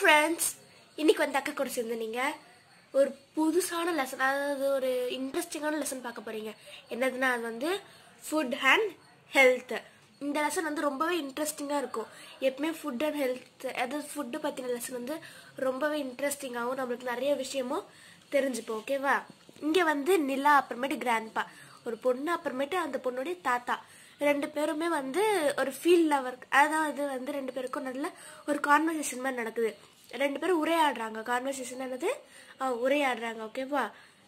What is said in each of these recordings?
Friends இன்னைக்கு வந்து அக்கா கூட சேர்ந்து நீங்கள் ஒரு புதுசான லெசன் அதாவது ஒரு இன்ட்ரெஸ்டிங்கான லெசன் பார்க்க போறீங்க என்னதுன்னா அது வந்து ஃபுட் அண்ட் ஹெல்த் இந்த லெசன் வந்து ரொம்பவே இன்ட்ரெஸ்டிங்காக இருக்கும் எப்பவுமே ஃபுட் அண்ட் ஹெல்த் அதாவது ஃபுட்டு பற்றின லெசன் வந்து ரொம்பவே இன்ட்ரெஸ்டிங்காகவும் நம்மளுக்கு நிறைய விஷயமும் தெரிஞ்சுப்போம் ஓகேவா இங்கே வந்து நிலா அப்புறமேட்டு கிராண்ட்பா ஒரு பொண்ணு அப்புறமேட்டு அந்த பொண்ணுடைய தாத்தா ரெண்டு பேருமே வந்து ஒரு ஃபீல்டில் ஒர்க் அதாவது வந்து ரெண்டு பேருக்கும் நல்ல ஒரு கான்வர்சேஷன் மாதிரி நடக்குது ரெண்டு பேரும் உரையாடுறாங்க கான்வர்சேஷன் என்னது ஆ, உரையாடுறாங்க ஓகேவா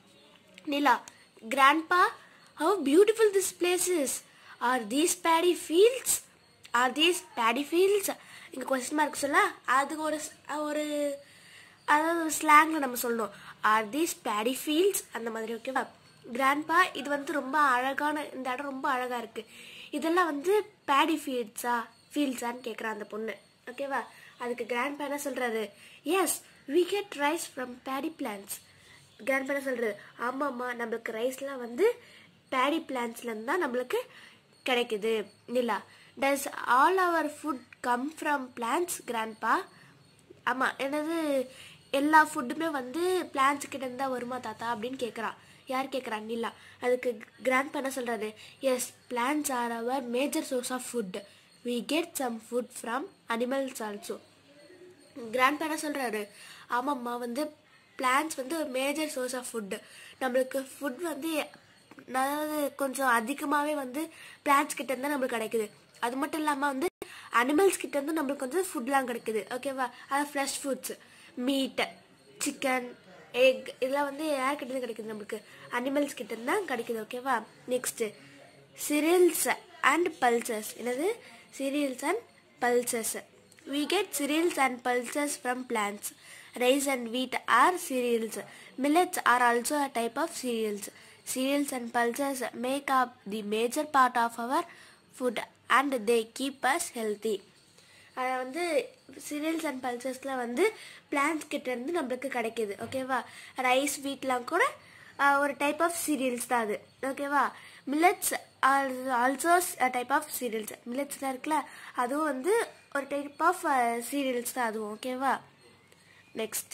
Nila grandpa how beautiful this places are these paddy fields are these paddy fields இங்கே கொஸ்டின் மார்க் சொல்ல அதுக்கு ஒரு ஸ்- ஒரு அதாவது ஒரு ஸ்லாங்கில் நம்ம சொல்லணும் ஆர் தீஸ் பேடி ஃபீல்ட்ஸ் அந்த மாதிரி ஓகேவா கிராண்ட்பா இது வந்து ரொம்ப அழகான இந்த இடம் ரொம்ப அழகாக இருக்கு இதெல்லாம் வந்து பேடி ஃபீல்ட்ஸா ஃபீல்ட்ஸான்னு கேட்குறா அந்த பொண்ணு ஓகேவா அதுக்கு கிராண்ட்பா என்ன சொல்றாரு yes we get rice from paddy plants grandpa என்ன சொல்றது ஆமாம்மா நம்மளுக்கு ரைஸ்லாம் வந்து பேடி பிளான்ஸ்லேருந்து தான் நம்மளுக்கு கிடைக்குது Nila does all our food come from plants grandpa ஆமாம் என்னது எல்லா ஃபுட்டுமே வந்து பிளான்ஸ் கிட்ட இருந்தா வருமா தாத்தா அப்படின்னு கேட்குறா யார் கேட்குறா நிலா அதுக்கு கிராண்ட் என்ன சொல்கிறாரு yes plants are our major source of food we get some food from animals also grand என்ன சொல்கிறாரு ஆமாம்மா வந்து பிளான்ஸ் வந்து ஒரு மேஜர் சோர்ஸ் ஆஃப் ஃபுட்டு நம்மளுக்கு ஃபுட் வந்து அதாவது கொஞ்சம் அதிகமாகவே வந்து பிளான்ஸ் கிட்ட இருந்தால் நம்மளுக்கு கிடைக்குது அது மட்டும் இல்லாமல் வந்து அனிமல்ஸ் கிட்ட இருந்து நம்மளுக்கு வந்து ஃபுட்லாம் கிடைக்குது ஓகேவா அது fresh foods meat chicken egg இதெல்லாம் வந்து யார்கிட்ட இருந்து கிடைக்குது நம்மளுக்கு அனிமல்ஸ் கிட்ட இருந்து தான் கிடைக்குது ஓகேவா நெக்ஸ்ட்டு cereals அண்ட் pulses என்னது cereals and pulses we get cereals and pulses from plants rice and wheat are cereals millets are also a type of cereals cereals and pulses make up the major part of our food and they keep us healthy அதை வந்து serials and பல்சஸ்லாம் வந்து plans கிட்ட இருந்து நம்மளுக்கு கிடைக்குது ஓகேவா rice வீட்லாம் கூட ஆஹ், ஒரு டைப் ஆஃப் சீரியல்ஸ் தான் அது ஓகேவா millets also type of cereals மில்லட்ஸ்லாம் இருக்குல்ல அதுவும் வந்து ஒரு டைப் ஆஃப் சீரியல்ஸ் தான் அதுவும் ஓகேவா நெக்ஸ்ட்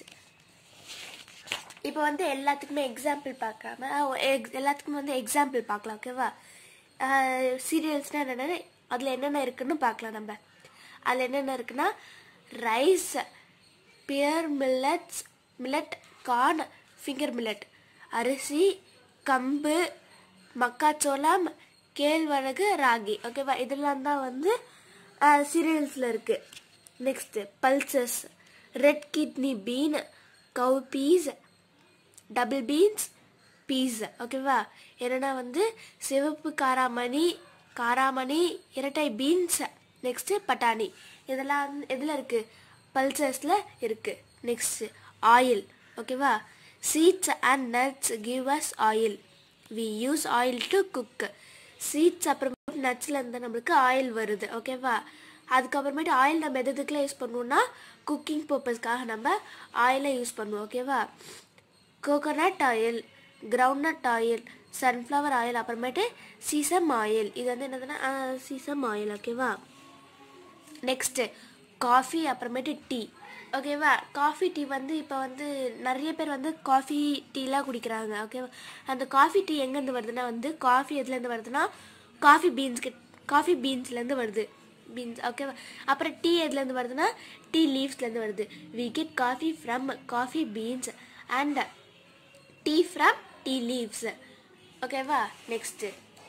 இப்போ வந்து எல்லாத்துக்குமே எக்ஸாம்பிள் பார்க்காம அஹ், ex- எல்லாத்துக்குமே வந்து எக்ஸாம்பிள் பார்க்கலாம் ஓகேவா சீரியல்ஸ்னால் என்னென்ன அதில் என்னென்ன இருக்குன்னு பார்க்கலாம் நம்ம அதில் என்னென்ன இருக்குன்னா rice pearl millets millet corn finger millet அரிசி கம்பு மக்காச்சோளம் கேழ்வரகு ராகி ஓகேவா இதெல்லாம் தான் வந்து சீரியல்ஸில் இருக்குது next pulses red kidney bean cow peas double beans peas ஓகேவா என்னன்னா வந்து சிவப்பு காராமணி காராமணி இரட்டை பீன்ஸ் நெக்ஸ்ட்டு பட்டாணி இதெல்லாம் வந்து எதில் இருக்குது பல்சஸில் இருக்குது நெக்ஸ்ட்டு ஆயில் ஓகேவா seeds and nuts give us oil we use oil to cook seeds அப்புறம் நட்ஸில் இருந்து நம்மளுக்கு ஆயில் வருது ஓகேவா அதுக்கப்புறமேட்டு ஆயில் நம்ம எது எதுக்குலாம் யூஸ் பண்ணுவோம்னா குக்கிங் பர்பஸ்க்காக நம்ம ஆயிலை யூஸ் பண்ணுவோம் ஓகேவா coconut oil groundnut oil sunflower oil அப்புறமேட்டு சீசம் ஆயில் இது வந்து என்னதுன்னா சீசம் ஆயில் ஓகேவா நெக்ஸ்ட்டு காஃபி அப்புறமேட்டு டீ ஓகேவா காஃபி டீ வந்து இப்போ வந்து நிறைய பேர் வந்து காஃபி டீலாம் குடிக்கிறாங்க ஓகேவா அந்த காஃபி டீ எங்கேருந்து வருதுன்னா வந்து காஃபி எதுலேருந்து வருதுன்னா காஃபி பீன்ஸ் காஃபி பீன்ஸ்லேருந்து வருது பீன்ஸ் ஓகேவா அப்புறம் டீ எதுலேருந்து வருதுன்னா டீ லீவ்ஸ்லேருந்து வருது we get coffee from coffee beans and tea from tea leaves ஓகேவா next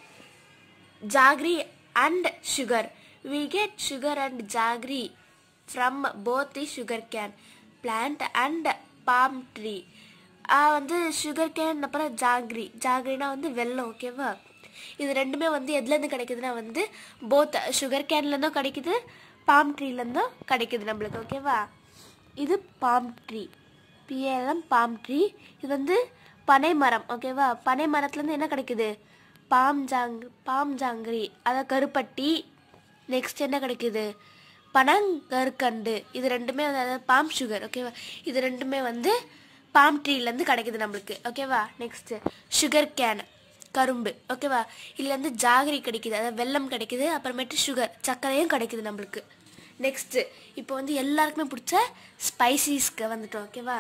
jaggery and sugar. We get sugar and jaggery from both the sugar cane plant and palm tree. ஆ, வந்து sugar can அப்புறம் ஜாங்கிரி ஜாங்கிரினா வந்து வெல்லம் ஓகேவா இது ரெண்டுமே வந்து எதுலேருந்து கிடைக்குதுன்னா வந்து போத் சுகர் கேன்லேருந்தும் கிடைக்குது பாம் ட்ரீலேருந்தும் கிடைக்குது நம்மளுக்கு ஓகேவா இது palm tree P A L M palm tree இது வந்து பனை மரம் ஓகேவா பனை மரத்துலேருந்து என்ன கிடைக்குது பாம் ஜாங் பாம் ஜாங்கிரி அதாவது கருப்பட்டி நெக்ஸ்ட் என்ன கிடைக்குது பனங்கற்கண்டு இது ரெண்டுமே வந்து அதாவது பாம் சுகர் ஓகேவா இது ரெண்டுமே வந்து பாம் ட்ரீலேருந்து கிடைக்குது நம்மளுக்கு ஓகேவா நெக்ஸ்ட்டு சுகர் கேன் கரும்பு ஓகேவா இதுலேருந்து ஜாகரி கிடைக்குது அதாவது வெல்லம் கிடைக்குது அப்புறமேட்டு சுகர் சர்க்கரையும் கிடைக்குது நம்மளுக்கு நெக்ஸ்ட்டு இப்போ வந்து எல்லாருக்குமே பிடிச்ச ஸ்பைசிஸ்க்கு வந்துட்டோம் ஓகேவா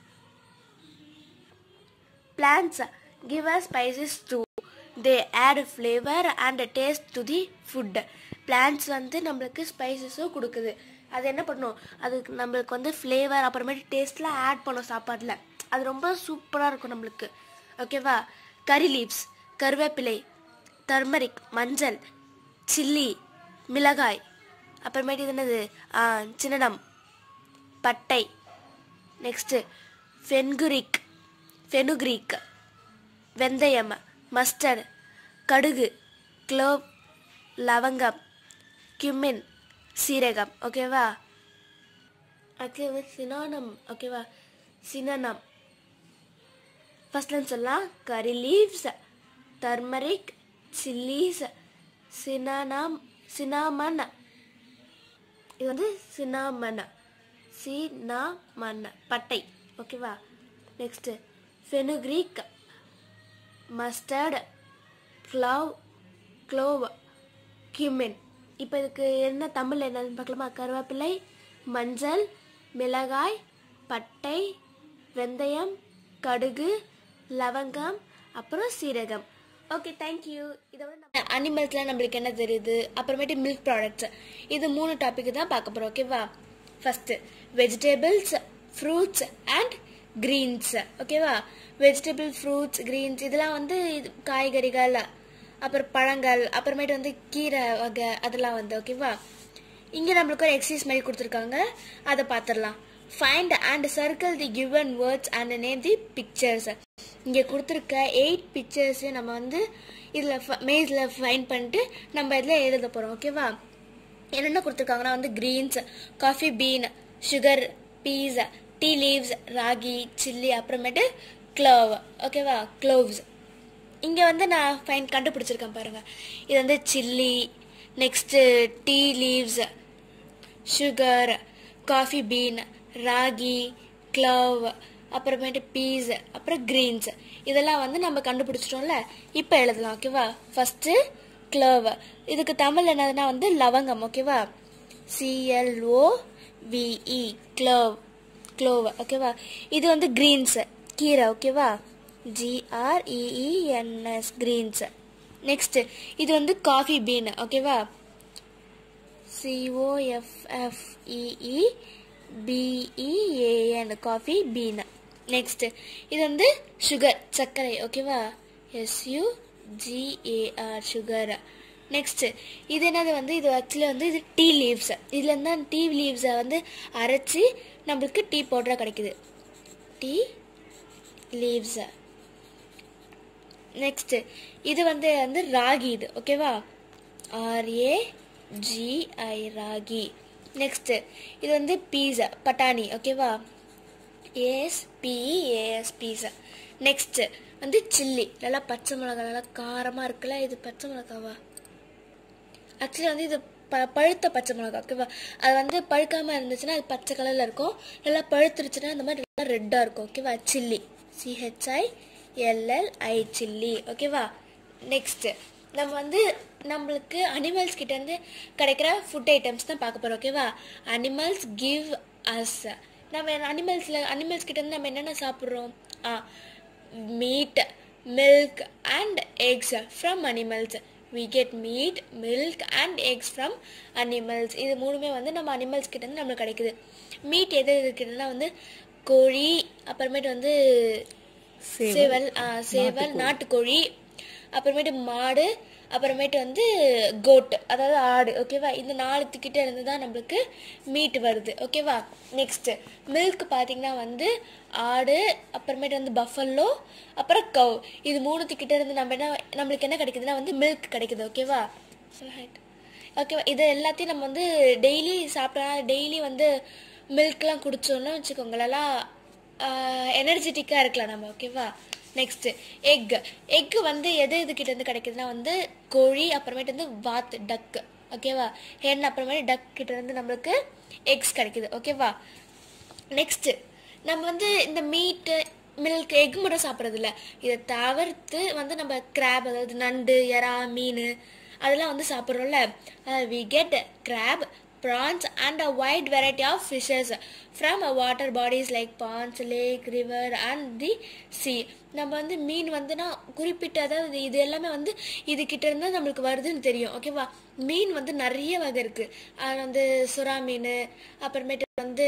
plants give us spices too they add flavor and taste to the food plants வந்து நம்மளுக்கு ஸ்பைசஸும் கொடுக்குது அது என்ன பண்ணும் அதுக்கு நம்மளுக்கு வந்து ஃப்ளேவர் அப்புறமேட்டு டேஸ்ட்லாம் ஆட் பண்ணும் சாப்பாட்டில் அது ரொம்ப சூப்பராக இருக்கும் நம்மளுக்கு ஓகேவா கறி லீவ்ஸ் கருவேப்பிலை டர்மரிக் மஞ்சள் சில்லி மிளகாய் அப்புறமேட்டு இது என்னது ஆ, சின்னடம் பட்டை நெக்ஸ்ட்டு ஃபென்குரிக் ஃபெனுக்ரீக் வெந்தயம் மஸ்டர்ட் கடுகு க்ளோவ் லவங்கம் கியூமின் சீரகம் ஓகேவா ஓகே சினானம் ஓகேவா சினனம் ஃபர்ஸ்ட்லன்னு சொல்லலாம் curry leaves turmeric chillies cinnamon cinnamon இது வந்து சினாமன் சினாமன் பட்டை ஓகேவா next fenugreek mustard clove clove cumin இப்போ இதுக்கு என்ன தமிழ் என்னன்னு பார்க்கலாமா கருவேப்பிலை மஞ்சள் மிளகாய் பட்டை வெந்தயம் கடுகு லவங்கம் அப்புறம் சீரகம் ஓகே தேங்க்யூ இதை வந்து அனிமல்ஸில் நம்மளுக்கு என்ன தெரியுது அப்புறமேட்டு மில்க் ப்ராடக்ட்ஸ் இது மூணு டாபிக் தான் பார்க்க போகிறோம் ஓகேவா first vegetables fruits and greens ஓகேவா வெஜிடபிள் ஃப்ரூட்ஸ் கிரீன்ஸ் இதெல்லாம் வந்து இது காய்கறிகள் அப்புறம் பழங்கள் அப்புறமேட்டு வந்து கீரை வகை அதெல்லாம் வந்து ஓகேவா இங்கே நம்மளுக்கு ஒரு எக்ஸசைஸ் மாதிரி கொடுத்துருக்காங்க அதை பார்த்துடலாம் find and circle the given words and name the pictures இங்கே கொடுத்துருக்க எயிட் பிக்சர்ஸையும் நம்ம வந்து இதில் மேஸில் ஃபைண்ட் பண்ணிட்டு நம்ம இதில் எழுத போகிறோம் ஓகேவா என்னென்ன கொடுத்துருக்காங்கன்னா வந்து greens coffee bean sugar peas tea leaves ragi chilli அப்புறமேட்டு க்ளோவ் ஓகேவா க்ளோவ்ஸ் இங்கே வந்து நான் ஃபைன் கண்டுபிடிச்சிருக்கேன் பாருங்க இது வந்து chilli next tea leaves sugar coffee bean ragi clove அப்புறமேட்டு பீஸ் அப்புறம் கிரீன்ஸ் இதெல்லாம் வந்து நம்ம கண்டுபிடிச்சிட்டோம்ல இப்போ எழுதலாம் ஓகேவா ஃபஸ்ட்டு க்ளவ் இதுக்கு தமிழ் என்னதுன்னா வந்து லவங்கம் ஓகேவா சிஎல்ஓ விஇ க்ளவ் க்ளோவ் ஓகேவா இது வந்து கிரீன்ஸ் கீரை ஓகேவா ஜிஆர்இஇஎன்எஸ் கிரீன்ஸ் நெக்ஸ்ட் இது வந்து காஃபி பீன் ஓகேவா C O F F E E B E A N coffee bean next இது வந்து சுகர் சர்க்கரை ஓகேவா எஸ்யூ ஜிஏஆர் சுகர் நெக்ஸ்ட் இது என்னது வந்து இது ஆக்சுவலி வந்து இது டீ லீவ்ஸ் இதுல இருந்து தான் டீ லீவ்ஸை வந்து அரைச்சி நம்மளுக்கு டீ பவுடராக கிடைக்குது டீ லீவ்ஸ் நெக்ஸ்ட் இது வந்து வந்து ராகி இது ஓகேவா ஆர்ஏ ஜிஐ ராகி நெக்ஸ்ட் இது வந்து பீஸா பட்டாணி ஓகேவா ஏஎஸ்பிஇஏஎஸ் பீஸா நெக்ஸ்ட் வந்து சில்லி நல்லா பச்சை மிளகா நல்லா காரமாக இருக்குல்ல இது பச்சை மிளகாவா ஆக்சுவலி வந்து இது ப பழுத்த பச்சை மிளகா ஓகேவா அது வந்து பழுக்காமல் இருந்துச்சுன்னா அது பச்சை கலரில் இருக்கும் நல்லா பழுத்துருச்சுன்னா இந்த மாதிரி நல்லா ரெட்டாக இருக்கும் ஓகேவா சில்லி சிஹெச்ஐ எல்எல்ஐ சில்லி ஓகேவா நெக்ஸ்ட் நம்ம வந்து நம்மளுக்கு அனிமல்ஸ் கிட்ட இருந்து கிடைக்கிற ஃபுட் ஐட்டம்ஸ் தான் பார்க்க போறோம் ஓகேவா அனிமல்ஸ் கிவ் அஸ் நம்ம அனிமல்ஸ்ல அனிமல்ஸ் கிட்ட இருந்து நம்ம என்னென்ன சாப்பிட்றோம் ஆ meat milk and eggs from animals we get meat milk and eggs from animals இது மூணுமே வந்து நம்ம அனிமல்ஸ் கிட்ட இருந்து நம்மளுக்கு கிடைக்குது மீட் எது எது கிட்டனா வந்து கோழி அப்புறமேட்டு வந்து சேவல் ஆ, சேவல் நாட்டுக்கோழி அப்புறமேட்டு மாடு அப்புறமேட்டு வந்து கோட் அதாவது ஆடு ஓகேவா இந்த நாலுத்துக்கிட்ட இருந்து தான் நம்மளுக்கு மீட் வருது ஓகேவா நெக்ஸ்ட் மில்க் பார்த்தீங்கன்னா வந்து ஆடு அப்புறமேட்டு வந்து பஃபல்லோ அப்புறம் கவ் இது மூணுத்துக்கிட்ட இருந்து நம்ம என்ன நம்மளுக்கு என்ன கிடைக்குதுன்னா வந்து மில்க் கிடைக்குது ஓகேவா ஓகேவா இது எல்லாத்தையும் நம்ம வந்து டெய்லி சாப்பிட்டா டெய்லி வந்து மில்க்லாம் குடிச்சோன்னு வச்சுக்கோங்களேன் எனர்ஜெட்டிக்காக இருக்கலாம் நம்ம ஓகேவா நெக்ஸ்ட் எக் எக் வந்து எது இது கிட்ட இருந்து கிடைக்குதுன்னா வந்து கோழி அப்புறமேட்டு வந்து வாத்து டக்கு ஓகேவா ஹென் அப்புறமேட்டு டக் கிட்ட இருந்து நம்மளுக்கு எக்ஸ் கிடைக்குது ஓகேவா நெக்ஸ்ட் நம்ம வந்து இந்த மீட்டு மில்க் எக் மட்டும் சாப்பிட்றது இல்ல இதை தவிர்த்து வந்து நம்ம கிராப் அதாவது நண்டு எறா மீன் அதெல்லாம் வந்து சாப்பிட்றோம்ல we get crab prawns and a wide variety of fishes from a water bodies like ponds, lake, river and the sea. நம்ம வந்து மீன் வந்துனா குறிப்பிட்ட அதாவது இது எல்லாமே வந்து இது கிட்ட இருந்தா நம்மளுக்கு வருதுன்னு தெரியும் ஓகேவா மீன் வந்து நிறைய வகை இருக்கு அது வந்து சுறா மீன் அப்புறமேட்டு வந்து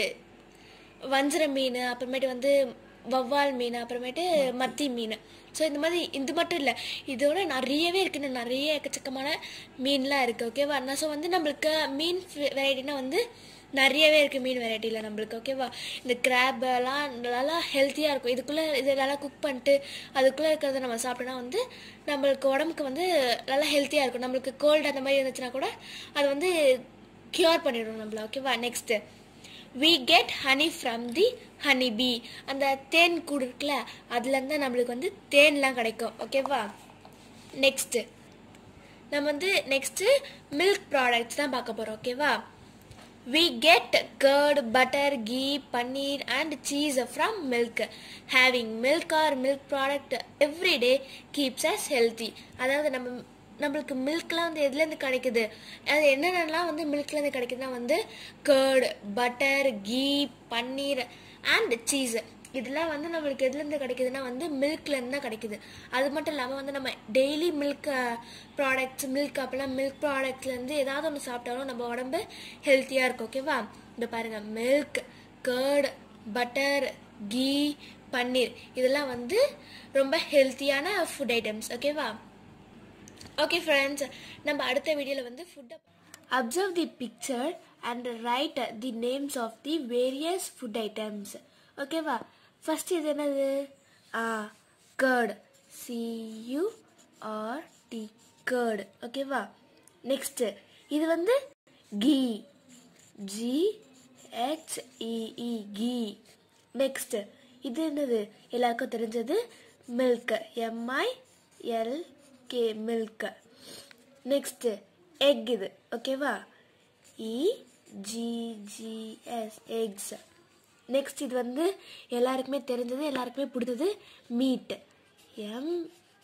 வஞ்சர மீன் அப்புறமேட்டு வந்து வவ்வால் மீன் அப்புறமேட்டு மத்தி மீன் ஸோ இந்த மாதிரி இது மட்டும் இல்லை இதோட நிறையவே இருக்கு இன்னும் நிறைய எக்கச்சக்கமான மீன்லாம் இருக்குது ஓகேவா நான் ஸோ வந்து நம்மளுக்கு மீன் வெரைட்டினா வந்து நிறையவே இருக்குது மீன் வெரைட்டியில் நம்மளுக்கு ஓகேவா இந்த crab எல்லாம் நல்லா ஹெல்த்தியாக இருக்கும் இதுக்குள்ளே இது நல்லா குக் பண்ணிட்டு அதுக்குள்ளே இருக்கிறத நம்ம சாப்பிட்டோன்னா வந்து நம்மளுக்கு உடம்புக்கு வந்து நல்லா ஹெல்த்தியாக இருக்கும் நம்மளுக்கு கோல்டு அந்த மாதிரி இருந்துச்சுன்னா கூட அது வந்து க்யூர் பண்ணிடும் நம்மள ஓகேவா next we get honey from the honey bee அந்த தேன் கூடு இருக்குல்ல அதுலேருந்து நம்மளுக்கு வந்து தேன்லாம் கிடைக்கும் ஓகேவா நெக்ஸ்ட்டு நம்ம வந்து நெக்ஸ்ட்டு மில்க் ப்ராடக்ட்ஸ் தான் பார்க்க போகிறோம் ஓகேவா we get curd butter ghee paneer and cheese from milk having milk or milk product every day keeps us healthy அதாவது நம்ம நம்மளுக்கு மில்க்லாம் வந்து எதுலேருந்து கிடைக்குது அது என்னென்னலாம் வந்து மில்க்லேருந்து கிடைக்குதுன்னா வந்து curd butter ghee paneer and cheese இதெல்லாம் வந்து நம்மளுக்கு எதுலேருந்து கிடைக்குதுன்னா வந்து மில்க்லேருந்து தான் கிடைக்குது அது மட்டும் இல்லாமல் வந்து நம்ம டெய்லி மில்க் ப்ராடக்ட்ஸ் மில்க் அப்பெல்லாம் மில்க் ப்ராடக்ட்ஸ்லேருந்து ஏதாவது ஒன்று சாப்பிட்டாலும் நம்ம உடம்பு ஹெல்த்தியாக இருக்கும் ஓகேவா இந்த பாருங்கள் milk curd butter ghee paneer இதெல்லாம் வந்து ரொம்ப ஹெல்த்தியான ஃபுட் ஐட்டம்ஸ் ஓகேவா ஓகே ஃப்ரெண்ட்ஸ் நம்ம அடுத்த வீடியோவில் வந்து ஃபுட்டை observe the picture and write the names of the various food items ஓகேவா ஃபர்ஸ்ட் இது என்னது ஆ curd C R D curd ஓகேவா நெக்ஸ்ட்டு இது வந்து ghee G H E E ghee next இது என்னது எல்லாருக்கும் தெரிஞ்சது milk M I L K milk next egg இது ஓகேவா இ ஜிஜிஎஸ் எக்ஸ் நெக்ஸ்ட் இது வந்து எல்லாருக்குமே தெரிஞ்சது எல்லாருக்குமே பிடிச்சது மீட் எம்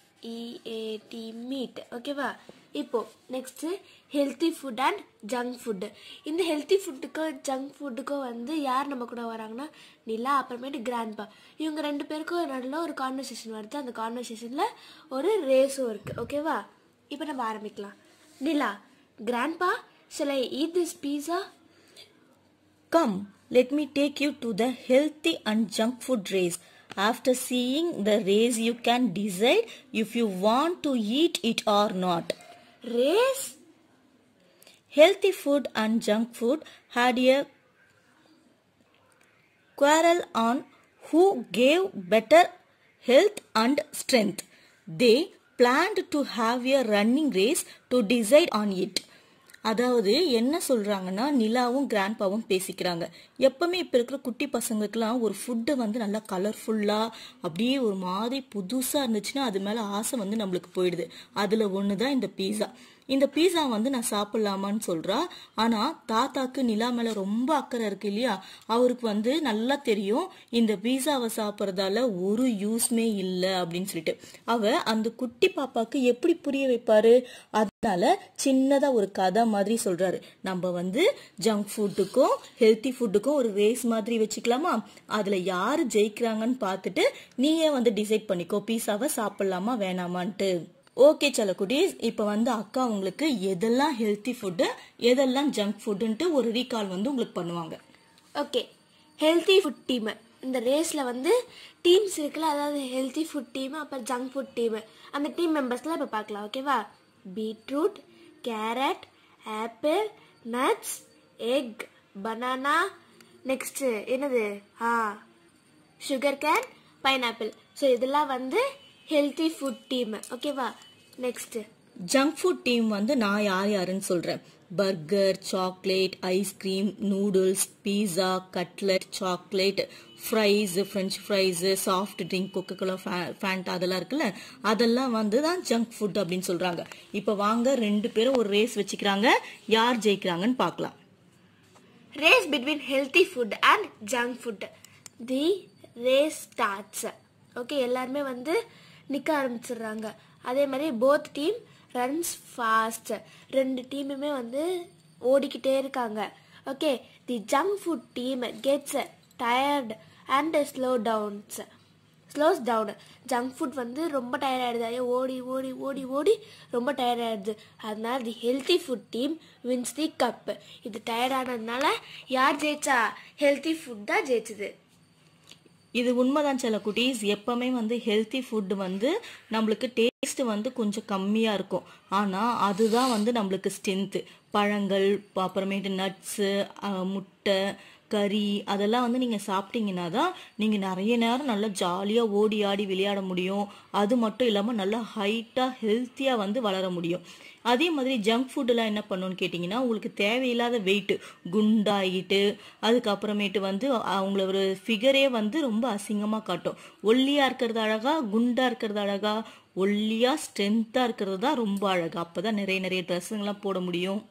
இஏடி மீட் ஓகேவா இப்போ next healthy food and junk food இந்த ஹெல்த்தி ஃபுட்டுக்கும் ஜங்க் ஃபுட்டுக்கும் வந்து யார் நம்ம கூட வராங்கன்னா நிலா அப்புறமேட்டு கிராண்ட்பா இவங்க ரெண்டு பேருக்கும் நடுவில் ஒரு கான்வர்சேஷன் வருது அந்த கான்வர்சேஷனில் ஒரு ரேஸும் இருக்குது ஓகேவா இப்போ நம்ம ஆரம்பிக்கலாம் Nila grandpa shall I eat this pizza? Come, let me take you to the healthy and junk food race. After seeing the race, you can decide if you want to eat it or not. Race? Healthy food and junk food had a quarrel on who gave better health and strength. They planned to have a running race to decide on it. அதாவது என்ன சொல்றாங்கன்னா நிலாவும் கிராண்ட்பாவும் பேசிக்கிறாங்க எப்பவுமே இப்ப இருக்கிற குட்டி பசங்களுக்குலாம் ஒரு ஃபுட்டு வந்து நல்லா கலர்ஃபுல்லா அப்படியே ஒரு மாதிரி புதுசா இருந்துச்சுன்னா அது மேல ஆசை வந்து நம்மளுக்கு போயிடுது அதுல ஒண்ணுதான் இந்த பீஸா இந்த பீஸா வந்து நான் சாப்பிடலாமான்னு சொல்றா ஆனா தாத்தாக்கு நிலா மேல ரொம்ப அக்கறை இருக்கு இல்லையா அவருக்கு வந்து நல்லா தெரியும் இந்த பீஸாவை சாப்பிட்றதால ஒரு யூஸ்மே இல்லை அப்படின்னு சொல்லிட்டு அவ அந்த குட்டி பாப்பாக்கு எப்படி புரிய வைப்பாரு அதனால சின்னதா ஒரு கதை மாதிரி சொல்றாரு நம்ம வந்து ஜங்க் ஃபுட்டுக்கும் ஹெல்த்தி ஃபுட்டுக்கும் ஒரு ரேஸ் மாதிரி வச்சுக்கலாமா அதுல யாரு ஜெயிக்கிறாங்கன்னு பார்த்துட்டு நீயே வந்து டிசைட் பண்ணிக்கோ பீஸாவை சாப்பிடலாமா வேணாமான்ட்டு ஓகே குட்டீஸ் இப்போ வந்து அக்கா உங்களுக்கு எதெல்லாம் ஹெல்த்தி ஃபுட்டு எதெல்லாம் ஜங்க் ஃபுட்டுன்ட்டு ஒரு ரீகால் வந்து உங்களுக்கு பண்ணுவாங்க ஓகே ஹெல்த்தி ஃபுட் டீம் இந்த ரேஸில் வந்து டீம்ஸ் இருக்குல்ல அதாவது ஹெல்த்தி ஃபுட் டீம் அப்புறம் ஜங்க் ஃபுட் டீம் அந்த டீம் மெம்பர்ஸ்லாம் இப்போ பார்க்கலாம் ஓகேவா beetroot carrot apple nuts egg banana next என்னது ஆ சுகர் கேன் பைனாப்பிள் ஸோ இதெல்லாம் வந்து ஹெல்த்தி ஃபுட் டீம் ஓகேவா நெக்ஸ்ட் ஜங்க் ஃபுட் டீம் வந்து நான் யார் யாருன்னு சொல்றேன் burger chocolate ice cream noodles pizza cutlet chocolate fries french fries soft drink coca cola Fanta அதெல்லாம் இருக்குல்ல அதெல்லாம் வந்து தான் ஜங்க் ஃபுட் அப்படின்னு சொல்றாங்க இப்போ வாங்க ரெண்டு பேரும் ஒரு ரேஸ் வச்சுக்கிறாங்க யார் ஜெயிக்கிறாங்கன்னு பார்க்கலாம் race between healthy food and junk food the race starts okay எல்லாருமே வந்து நிற்க ஆரம்பிச்சிடுறாங்க அதே மாதிரி போத் டீம் ரன்ஸ் ஃபாஸ்ட் ரெண்டு டீமுமே வந்து ஓடிக்கிட்டே இருக்காங்க okay the junk food team gets tired and slow downs slows down junk food வந்து ரொம்ப டயர்ட் ஆயிடுது ஐயோ ஓடி ஓடி ஓடி ஓடி ரொம்ப டயர்ட் ஆயிடுது அதனால the healthy food team wins the cup இது டயர்ட் ஆனதுனால யார் ஜெயிச்சா ஹெல்த்தி ஃபுட் தான் ஜெயிச்சது இது உண்மைதான் சில குட்டீஸ் எப்பவுமே வந்து ஹெல்த்தி ஃபுட் வந்து நம்மளுக்கு டேஸ்ட் வந்து கொஞ்சம் கம்மியாக இருக்கும் ஆனால் அதுதான் வந்து நம்மளுக்கு ஸ்ட்ரென்த்து பழங்கள் அப்புறமேட்டு நட்ஸு முட்டை கறி அதெல்லாம் வந்து நீங்கள் சாப்பிட்டீங்கன்னா தான் நீங்கள் நிறைய நேரம் நல்லா ஜாலியாக ஓடி ஆடி விளையாட முடியும் அது மட்டும் இல்லாமல் நல்லா ஹைட்டாக ஹெல்த்தியாக வந்து வளர முடியும் அதே மாதிரி ஜங்க் ஃபுட்டெல்லாம் என்ன பண்ணுன்னு கேட்டிங்கன்னா உங்களுக்கு தேவையில்லாத வெயிட் குண்டாகிட்டு அதுக்கப்புறமேட்டு வந்து அவங்கள ஒரு ஃபிகரே வந்து ரொம்ப அசிங்கமாக காட்டும் ஒல்லியாக இருக்கிறது அழகா குண்டாக இருக்கிறது அழகா ஒல்லியாக ஸ்ட்ரென்த்தாக இருக்கிறது தான் ரொம்ப அழகா அப்போ தான் நிறைய நிறைய ட்ரெஸ்ஸுங்கெல்லாம் போட முடியும்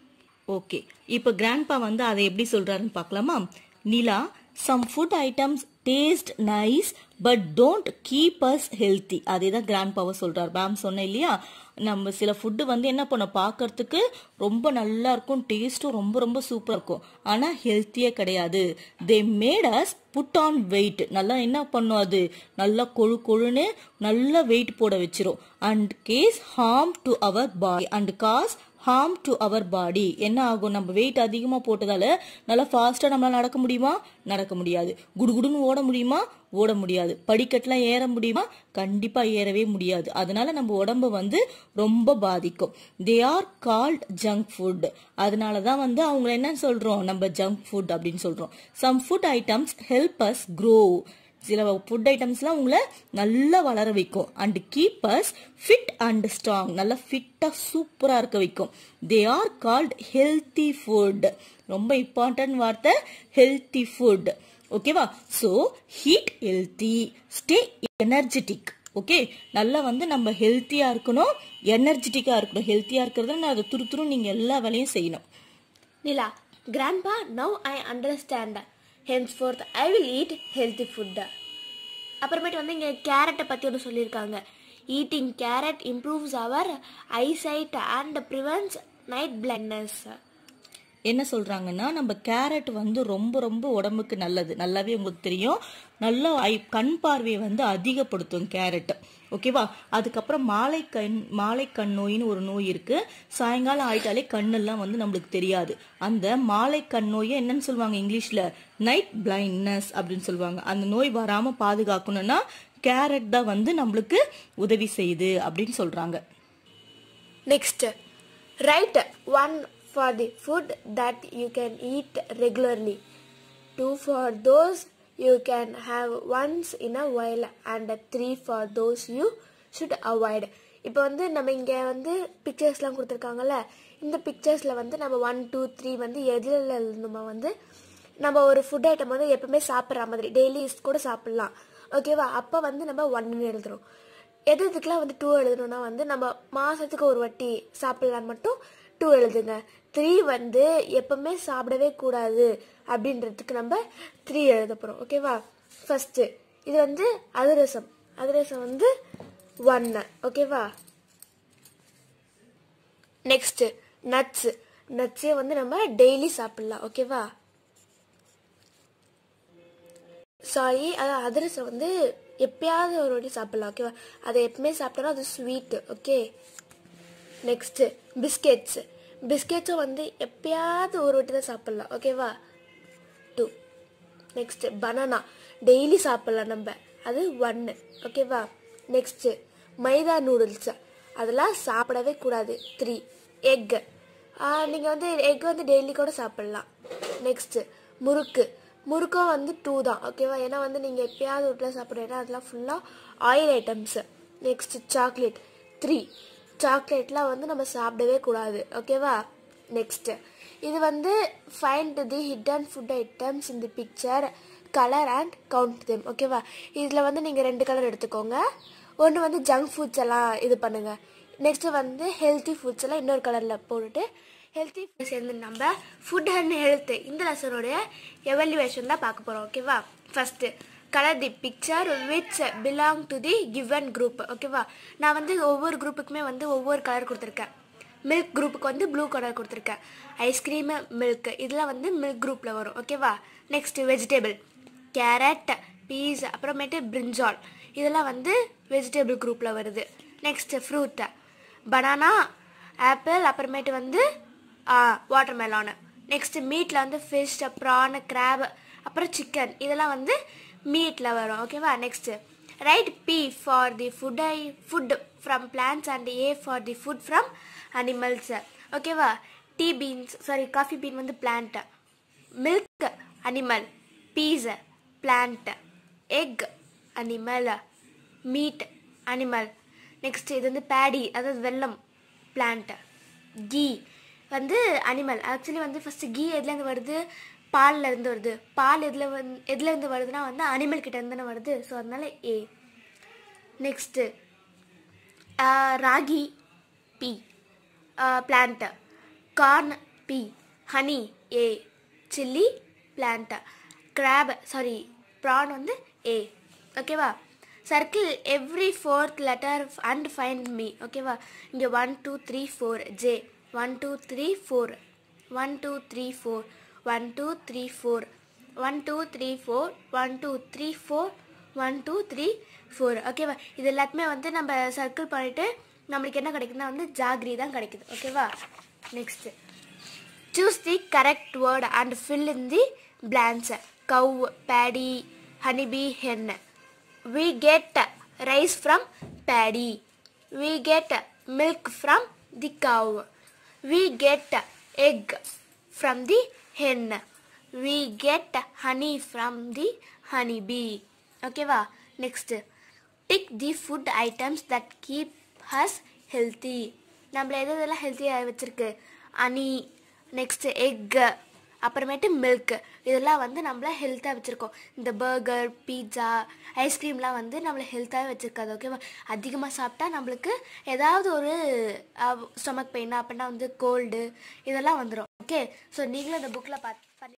ஓகே இப்போ கிராண்ட்பா வந்து அதை எப்படி சொல்றாருன்னு பார்க்கலாமா Nila some food items taste nice but don't keep us healthy அதே தான் கிராண்ட்பாவை சொல்றாரு மேம் சொன்னேன் இல்லையா நம்ம சில ஃபுட்டு வந்து என்ன பண்ண பார்க்கறதுக்கு ரொம்ப நல்லா இருக்கும் டேஸ்ட்டும் ரொம்ப ரொம்ப சூப்பராக இருக்கும் ஆனால் ஹெல்த்தியே கிடையாது they made us put on weight நல்லா என்ன பண்ணும் அது நல்லா கொழு கொழுன்னு நல்லா வெயிட் போட வச்சிரும் and cause harm to our body and cause harm to our body என்ன ஆகும் நம்ம வெயிட் அதிகமாக போட்டதால நல்லா ஃபாஸ்ட்டாக நம்மளால நடக்க முடியுமா நடக்க முடியாது குடுகுடுன்னு ஓட முடியுமா ஓட முடியாது படிக்கட்டுலாம் ஏற முடியுமா கண்டிப்பாக ஏறவே முடியாது அதனால நம்ம உடம்ப வந்து ரொம்ப பாதிக்கும் they are called junk food அதனால தான் வந்து அவங்க என்ன சொல்கிறோம் நம்ம ஜங்க் ஃபுட் அப்படின்னு சொல்கிறோம் some food items help us grow சில ஃபுட் ஐட்டம்ஸ்லாம் உங்களை நல்லா வளர வைக்கும் and keep us fit and strong நல்லா ஃபிட்டாக சூப்பராக இருக்க வைக்கும் they are called healthy food ரொம்ப இம்பார்ட்டன்ட் வார்த்தை ஹெல்த்தி ஃபுட் ஓகேவா so eat healthy stay energetic okay நல்லா வந்து நம்ம ஹெல்த்தியாக இருக்கணும் எனர்ஜெட்டிக்காக இருக்கணும் ஹெல்த்தியாக இருக்கிறது நான் அதை துரு துரு நீங்கள் எல்லா வேலையும் செய்யணும் Nila grandpa now I understand henceforth I will eat healthy food அப்புறமேட்டு வந்து இங்கே கேரட்டை பற்றி ஒன்று சொல்லியிருக்காங்க eating carrot improves our eyesight and prevents night blindness என்ன சொல்றாங்கன்னா நம்ம கேரட் வந்து ரொம்ப ரொம்ப உடம்புக்கு நல்லது நல்லாவே உங்களுக்கு தெரியும் நல்லா ஐ கண் பார்வையை வந்து அதிகப்படுத்தும் கேரட் ஓகேவா அதுக்கப்புறம் மாலை கண் மாலை கண் நோயின்னு ஒரு நோய் இருக்கு சாயங்காலம் ஆயிட்டாலே கண்ணெல்லாம் வந்து நம்மளுக்கு தெரியாது அந்த மாலை கண் நோயை என்னன்னு சொல்லுவாங்க இங்கிலீஷ்ல நைட் பிளைண்ட்னஸ் அப்படின்னு சொல்லுவாங்க அந்த நோய் வராம பாதுகாக்கணும்னா கேரட் தான் வந்து நம்மளுக்கு உதவி செய்யுது அப்படின்னு சொல்றாங்க next write one for the food that you can eat regularly two for those you can have once in a while and three for those you should avoid இப்போ வந்து நம்ம இங்கே வந்து பிக்சர்ஸ்லாம் கொடுத்துருக்காங்கல்ல இந்த பிக்சர்ஸில் வந்து நம்ம ஒன் டூ த்ரீ வந்து எதில் நம்ம வந்து நம்ம ஒரு ஃபுட் ஐட்டம் வந்து எப்பவுமே சாப்பிட்ற மாதிரி டெய்லி கூட சாப்பிட்லாம் ஓகேவா அப்போ வந்து நம்ம ஒன்னு எழுதுறோம் எது இதுக்கெல்லாம் வந்து டூ எழுதணும்னா வந்து நம்ம மாசத்துக்கு ஒரு வாட்டி சாப்பிடலான்னு மட்டும் டூ எழுதுங்க த்ரீ வந்து எப்பவுமே சாப்பிடவே கூடாது அப்படின்றதுக்கு நம்ம த்ரீ எழுத போகிறோம் ஓகேவா ஃபர்ஸ்ட் இது வந்து அதிரசம் அதிரசம் வந்து ஒன்னு ஓகேவா நெக்ஸ்ட் நட்ஸ் நட்ஸே வந்து நம்ம டெய்லி சாப்பிடலாம் ஓகேவா சாரி அதான் அதிரசம் வந்து எப்பயாவது ஒரு வாட்டி சாப்பிடலாம் ஓகேவா அதை எப்பவுமே சாப்பிட்டோம்னா அது ஸ்வீட்டு ஓகே நெக்ஸ்ட் பிஸ்கெட்ஸ் பிஸ்கெட்ஸும் வந்து எப்பயாவது ஒரு வாட்டி தான் சாப்பிடலாம் ஓகேவா டூ நெக்ஸ்ட் பனானா டெய்லி சாப்பிடலாம் நம்ம அது ஒன்று ஓகேவா நெக்ஸ்ட் மைதா நூடுல்ஸ் அதெல்லாம் சாப்பிடவே கூடாது த்ரீ எக் நீங்கள் வந்து எக் வந்து டெய்லி கூட சாப்பிடலாம் நெக்ஸ்ட் முறுக்கு முறுக்கும் வந்து டூ தான் ஓகேவா ஏன்னா வந்து நீங்கள் எப்பயாவது வீட்டில் சாப்பிட்றீங்கன்னா அதெல்லாம் ஃபுல்லாக oil items next chocolate three சாக்லேட்லாம் வந்து நம்ம சாப்பிடவே கூடாது ஓகேவா நெக்ஸ்ட் இது வந்து find the hidden food items இந்த picture colour and count them ஓகேவா இதில் வந்து நீங்கள் ரெண்டு கலர் எடுத்துக்கோங்க ஒன்று வந்து ஜங்க் ஃபுட்ஸ் எல்லாம் இது பண்ணுங்க நெக்ஸ்ட் வந்து ஹெல்த்தி ஃபுட்ஸ் எல்லாம் இன்னொரு கலரில் போட்டுட்டு ஹெல்த்தி சேர்ந்து நம்ம ஃபுட் அண்ட் ஹெல்த் இந்த லெசனோடைய எவல்யூவேஷன் தான் பார்க்க போகிறோம் ஓகேவா first colour the picture which belong to the given group ஓகேவா நான் வந்து ஒவ்வொரு குரூப்புக்குமே வந்து ஒவ்வொரு கலர் கொடுத்துருக்கேன் மில்க் குரூப்புக்கு வந்து ப்ளூ கலர் கொடுத்துருக்கேன் ஐஸ்கிரீமு மில்க் இதெல்லாம் வந்து மில்க் குரூப்பில் வரும் ஓகேவா நெக்ஸ்ட் வெஜிடபிள் கேரட் பீஸ் அப்புறமேட்டு பிரிஞ்சால் இதெல்லாம் வந்து வெஜிடபிள் குரூப்பில் வருது நெக்ஸ்ட் ஃப்ரூட் பனானா ஆப்பிள் அப்புறமேட்டு வந்து வாட்டர் மெலானு நெக்ஸ்ட் மீட்டில் வந்து ஃபிஷ் ப்ரான் கிராப் அப்புறம் சிக்கன் இதெல்லாம் வந்து மீட்டில் வரும் ஓகேவா next write P for the food I food from plants and A for the food from animals ஓகேவா tea beans sorry coffee bean வந்து plant milk animal peas plant egg animal meat animal next இது வந்து paddy அதாவது வெல்லம் plant ghee வந்து animal actually வந்து first ghee எதுலேருந்து வருது பால்ல இருந்து வருது பால் எதில் வந்து எதுலேருந்து வருதுன்னா வந்து அனிமல் கிட்ட இருந்து தானே வருது ஸோ அதனால A next ragi P plant corn P honey A chilli plant crab sorry prawn வந்து ஏ ஓகேவா circle every fourth letter and find me ஓகேவா இங்கே one two three four J one two three four one two three four one two three four one two three four one two three four one two three four ஓகேவா இது எல்லாத்துமே வந்து நம்ம circle பண்ணிவிட்டு நம்மளுக்கு என்ன கிடைக்குதுன்னா வந்து ஜாகிரி தான் கிடைக்குது ஓகேவா next choose the correct word and fill in the blanks cow paddy honeybee hen we get rice from paddy we get milk from the cow we get egg from the hen we get honey from the honeybee ஓகேவா next tick the food items that keep us healthy நம்மள எது எதெல்லாம் ஹெல்த்தியாக வச்சுருக்கு அனி next egg அப்புறமேட்டு milk இதெல்லாம் வந்து நம்மள ஹெல்த்தாக வச்சுருக்கோம் இந்த பர்கர் பீட்சா ஐஸ்கிரீம்லாம் வந்து நம்மளை ஹெல்த்தாகவே வச்சுருக்காது ஓகேவா அதிகமாக சாப்பிட்டா நம்மளுக்கு ஏதாவது ஒரு ஸ்டொமக் பெயின் அப்படின்னா வந்து கோல்டு இதெல்லாம் வந்துடும் ஓகே ஸோ நீங்களும் இந்த புக்கில் பார்த்து